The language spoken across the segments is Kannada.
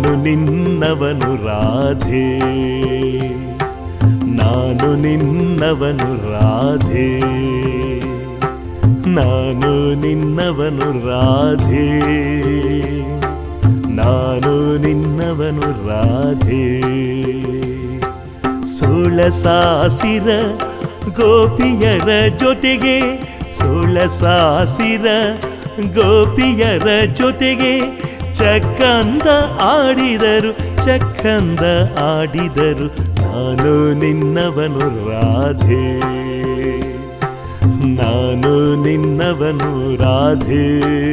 ನಾನು ನಿನ್ನವನು ರಾಧೆ ನಾನು ನಿನ್ನವನು ರಾಧೆ ನಾನು ನಿನ್ನವನು ರಾಧೆ ನಾನು ನಿನ್ನವನು ರಾಧೆ ಸೋಳಸಾಸಿರ ಗೋಪಿಯರ ಜೊತೆಗೆ ಸೋಳಸಾಸಿರ ಗೋಪಿಯರ ಜೊತೆಗೆ ಚಕ್ಕಂದ ಆಡಿದರು ಚಕ್ಕಂದ ಆಡಿದರು ನಾನು ನಿನ್ನವನು ರಾಧೆ ನಾನು ನಿನ್ನವನು ರಾಧೆ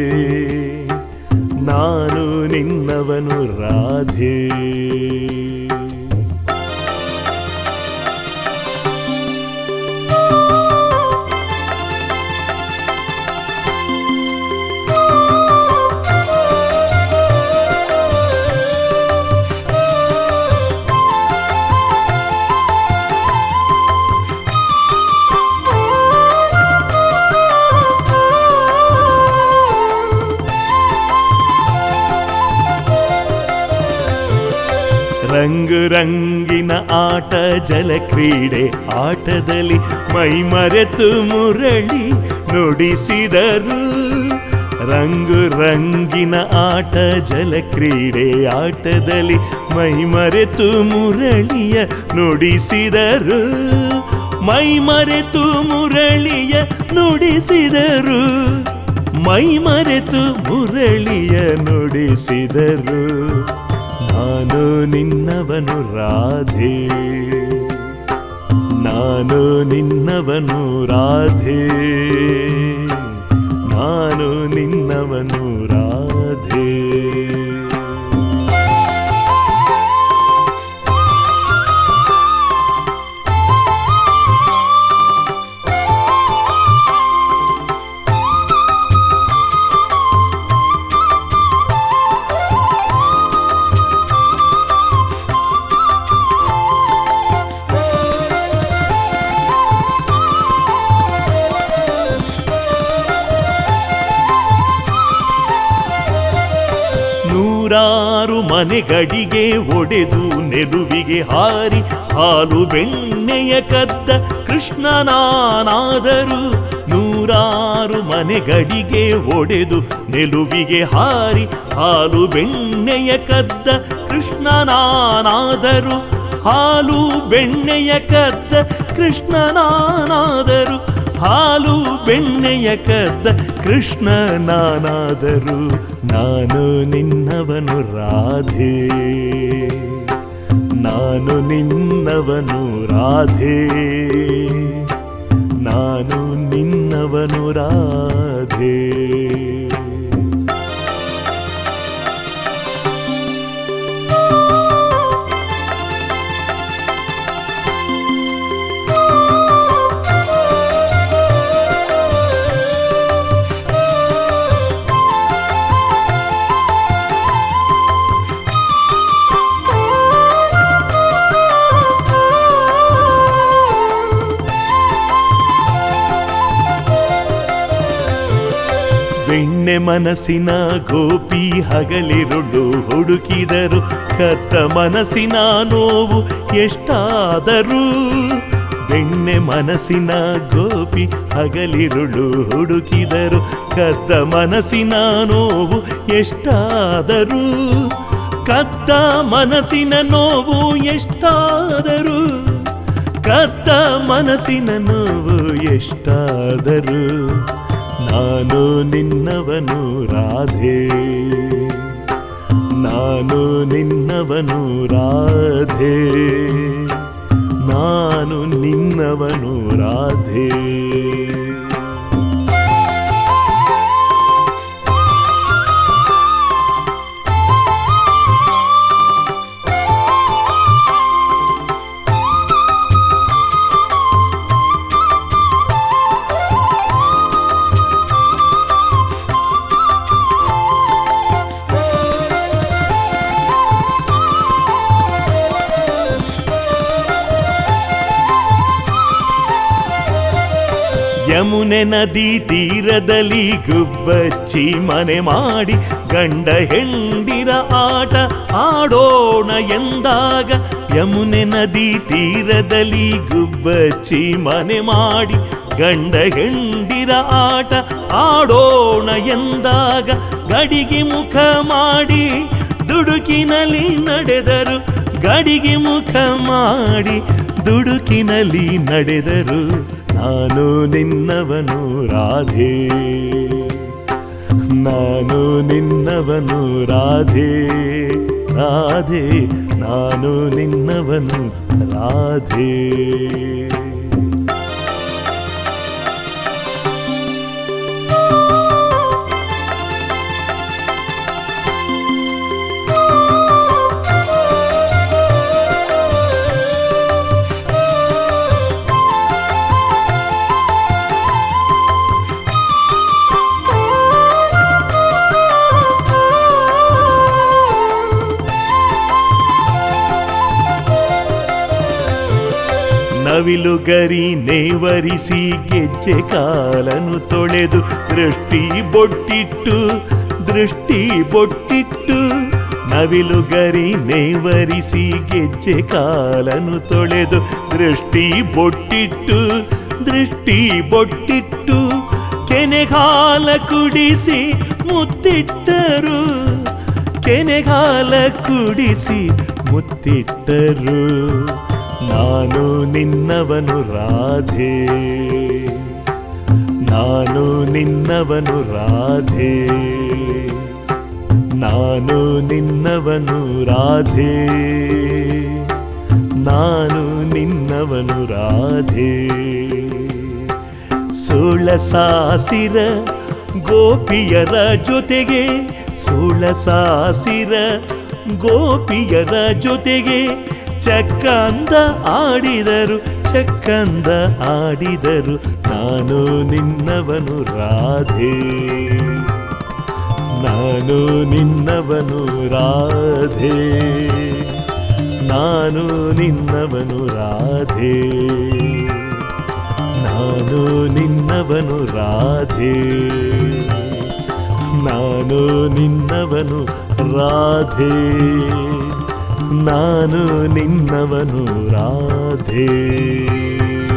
ನಾನು ನಿನ್ನವನು ರಾಧೆ ರಂಗು ರಂಗಿನ ಆಟ ಜಲ ಕ್ರೀಡೆ ಆಟದಲ್ಲಿ ಮೈ ಮರೆತು ಮುರಳಿ ನುಡಿಸಿದರು ರಂಗು ರಂಗಿನ ಆಟ ಜಲ ಕ್ರೀಡೆ ಆಟದಲ್ಲಿ ಮೈ ಮರೆತು ಮುರಳಿಯ ನುಡಿಸಿದರು ಮೈ ಮರೆತು ಮುರಳಿಯ ನುಡಿಸಿದರು ಮೈ ಮರೆತು ಮುರಳಿಯ ನುಡಿಸಿದರು ನಾನು ನಿನ್ನವನು ರಾಧೆ ನಾನು ನಿನ್ನವನು ರಾಧೆ ನಾನು ನಿನ್ನವನು ರಾಧೆ ನೂರಾರು ಮನೆಗಡಿಗೆ ಒಡೆದು ನೆಲುವಿಗೆ ಹಾರಿ ಹಾಲು ಬೆಣ್ಣೆಯ ಕದ್ದ ಕೃಷ್ಣನಾನಾದರು ನೂರಾರು ಮನೆಗಡಿಗೆ ಒಡೆದು ನೆಲುವಿಗೆ ಹಾರಿ ಹಾಲು ಬೆಣ್ಣೆಯ ಕದ್ದ ಕೃಷ್ಣನಾನಾದರು ಹಾಲು ಬೆಣ್ಣೆಯ ಕದ್ದ ಕೃಷ್ಣನಾನಾದರು ಹಾಲು ಬೆಣ್ಣೆಯ ಕದ್ದ ಕೃಷ್ಣ ನಾನಾದರು ನಾನು ನಿನ್ನವನು ರಾಧೆ ನಾನು ನಿನ್ನವನು ರಾಧೆ ನಾನು ನಿನ್ನವನು ರಾಧೆ ಬೆಣ್ಣೆ ಮನಸ್ಸಿನ ಗೋಪಿ ಹಗಲಿರುಳು ಹುಡುಕಿದರು ಕತ್ತ ಮನಸ್ಸಿನ ನೋವು ಎಷ್ಟಾದರೂ ಬೆಣ್ಣೆ ಮನಸ್ಸಿನ ಗೋಪಿ ಹಗಲಿರುಳು ಹುಡುಕಿದರು ಕತ್ತ ಮನಸ್ಸಿನ ನೋವು ಎಷ್ಟಾದರೂ ಕತ್ತ ಮನಸ್ಸಿನ ನೋವು ಎಷ್ಟಾದರೂ ಕತ್ತ ಮನಸ್ಸಿನ ನೋವು ಎಷ್ಟಾದರೂ ನಾನು ನಿನ್ನವನು ರಾಧೆ ನಾನು ನಿನ್ನವನು ರಾಧೆ ನಾನು ನಿನ್ನವನು ರಾಧೆ ಯಮುನೆ ನದಿ ತೀರದಲ್ಲಿ ಗುಬ್ಬಚ್ಚಿ ಮನೆ ಮಾಡಿ ಗಂಡ ಹೆಂಡಿರ ಆಟ ಆಡೋಣ ಎಂದಾಗ ಯಮುನೆ ನದಿ ತೀರದಲ್ಲಿ ಗುಬ್ಬಚ್ಚಿ ಮನೆ ಮಾಡಿ ಗಂಡ ಹೆಂಡಿರ ಆಟ ಆಡೋಣ ಎಂದಾಗ ಗಡಿಗೆ ಮುಖ ಮಾಡಿ ದುಡುಕಿನಲ್ಲಿ ನಡೆದರು ಗಡಿಗೆ ಮುಖ ಮಾಡಿ ದುಡುಕಿನಲ್ಲಿ ನಡೆದರು ನಾನು ನಿನ್ನವನು ರಾಧೆ ನಾನು ನಿನ್ನವನು ರಾಧೆ ರಾಧೆ ನಾನು ನಿನ್ನವನು ರಾಧೆ ನವಿಲು ಗರಿ ನೇವರಿಸಿ ಗೆಜ್ಜೆ ಕಾಲನು ತೊಳೆದು ದೃಷ್ಟಿ ಬೊಟ್ಟಿಟ್ಟು ದೃಷ್ಟಿ ಬೊಟ್ಟಿಟ್ಟು ನವಿಲು ಗರಿ ನೇವರಿಸಿ ಗೆಜ್ಜೆ ಕಾಲನು ತೊಳೆದು ದೃಷ್ಟಿ ಬೊಟ್ಟಿಟ್ಟು ದೃಷ್ಟಿ ಬೊಟ್ಟಿಟ್ಟು ಕೆನೆಗಾಲ ಕುಡಿಸಿ ಮುತ್ತಿಟ್ಟರು ಕೆನೆಗಾಲ ಕುಡಿಸಿ ಮುತ್ತಿಟ್ಟರು ನಾನು ನಿನ್ನವನು ರಾಧೆ ನಾನು ನಿನ್ನವನು ರಾಧೆ ನಾನು ನಿನ್ನವನು ರಾಧೆ ನಾನು ನಿನ್ನವನು ರಾಧೆ ಸುಳ ಸಾಸಿರ ಗೋಪಿಯರ ಜೊತೆಗೆ ಸುಳ ಸಾಸಿರ ಗೋಪಿಯರ ಜೊತೆಗೆ ಚಕ್ಕಂದ ಆಡಿದರು ಚಕ್ಕಂದ ಆಡಿದರು ನಾನು ನಿನ್ನವನು ರಾಧೆ ನಾನು ನಿನ್ನವನು ರಾಧೆ ನಾನು ನಿನ್ನವನು ರಾಧೆ ನಾನು ನಿನ್ನವನು ರಾಧೆ ನಾನು ನಿನ್ನವನು ರಾಧೆ ನಾನು ನಿನ್ನವನು ರಾಧೆ